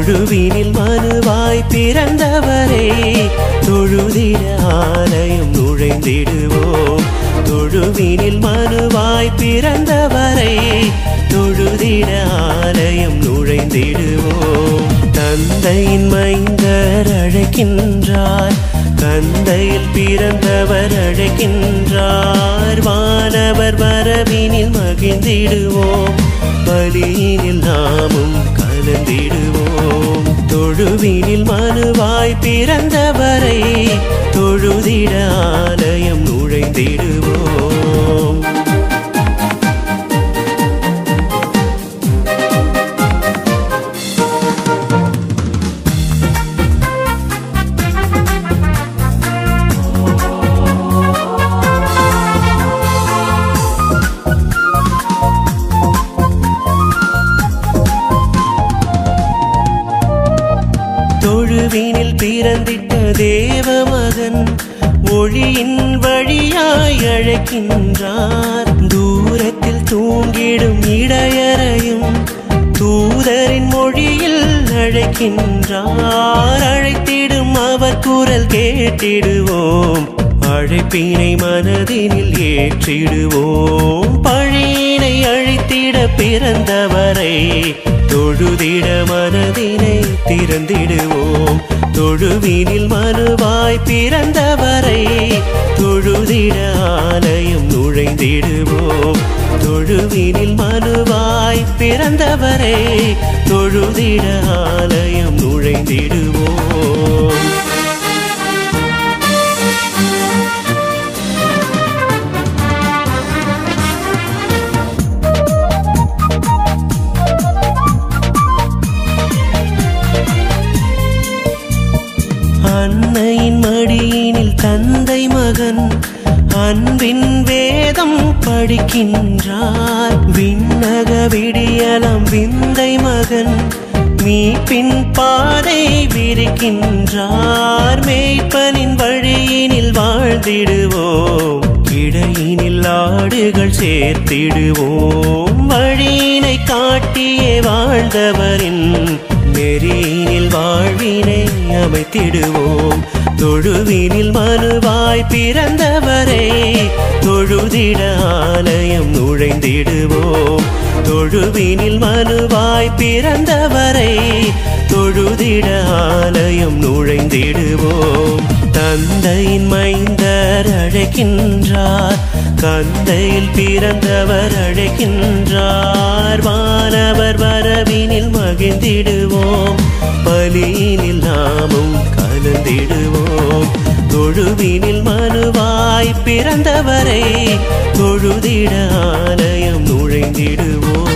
தொழுவினில் மனுவாய் பிறந்தவரே தொழுதிட ஆலயம் நுழைந்திடுவோம் தொழுவினில் மனுவாய் பிறந்தவரை தொழுதிட ஆலயம் நுழைந்திடுவோம் தந்தையின் மைந்தர் அழைக்கின்றார் தந்தையில் பிறந்தவர் அழைக்கின்றார் வானவர் வரவினில் மகிழ்ந்திடுவோம் பலியினில் நாமும் கலந்திடுவோம் தொழுவினில் மனுவாய் பிறந்தவரை தொழுதிட ஆலயம் நுழைந்திடுவோம் தொழுவினில் பிறந்திட்ட தேவமகன் ஒளியின் வழியாய் அழைக்கின்றார் தூரத்தில் தூங்கிடும் இடையறையும் தூதரின் மொழியில் அழைக்கின்றார் அழைத்திடும் அவர் குரல் கேட்டிடுவோம் அழைப்பினை மனதினில் ஏற்றிடுவோம் பழியினை அழித்திட பிறந்தவரை தொழுதிட மனதினை திறந்திடுவோம் தொழுவினில் மனுவாய் பிறந்தவரை தொழுதிட ஆலயம் நுழைந்திடுவோம் தொழுவினில் மனுவாய் பிறந்தவரை தொழுதிட ஆலயம் நுழைந்திடுவோம் அன்னையின் மடியினில் தந்தை மகன் அன்பின் வேதம் படிக்கின்றார் விண்ணக விடியலம் விந்தை மகன் மீட்பின் பாதை விரிக்கின்றார் மேய்ப்பனின் வழியினில் வாழ்ந்திடுவோம் இடையினில் ஆடுகள் சேர்த்திடுவோம் வழியினை காட்டியே வாழ்ந்தவரின் நெறியினில் வாழ்வினை அமைத்திடுவோம் தொழுவினில் மனுவாய் பிறந்தவரை தொழுதிட ஆலயம் நுழைந்திடுவோம் தொழுவினில் மனுவாய் பிறந்தவரை தொழுதிட ஆலயம் நுழைந்திடுவோம் தந்தையின் மைந்தர் அழைக்கின்றார் கந்தையில் பிறந்தவர் அழைக்கின்றார் வானவர் வரவினில் மகிழ்ந்திடுவோம் பலியினில் நாமும் கலந்திடுவோம் தொழுவினில் மனுவாய் பிறந்தவரை தொழுதிட ஆலயம் நுழைந்திடுவோம்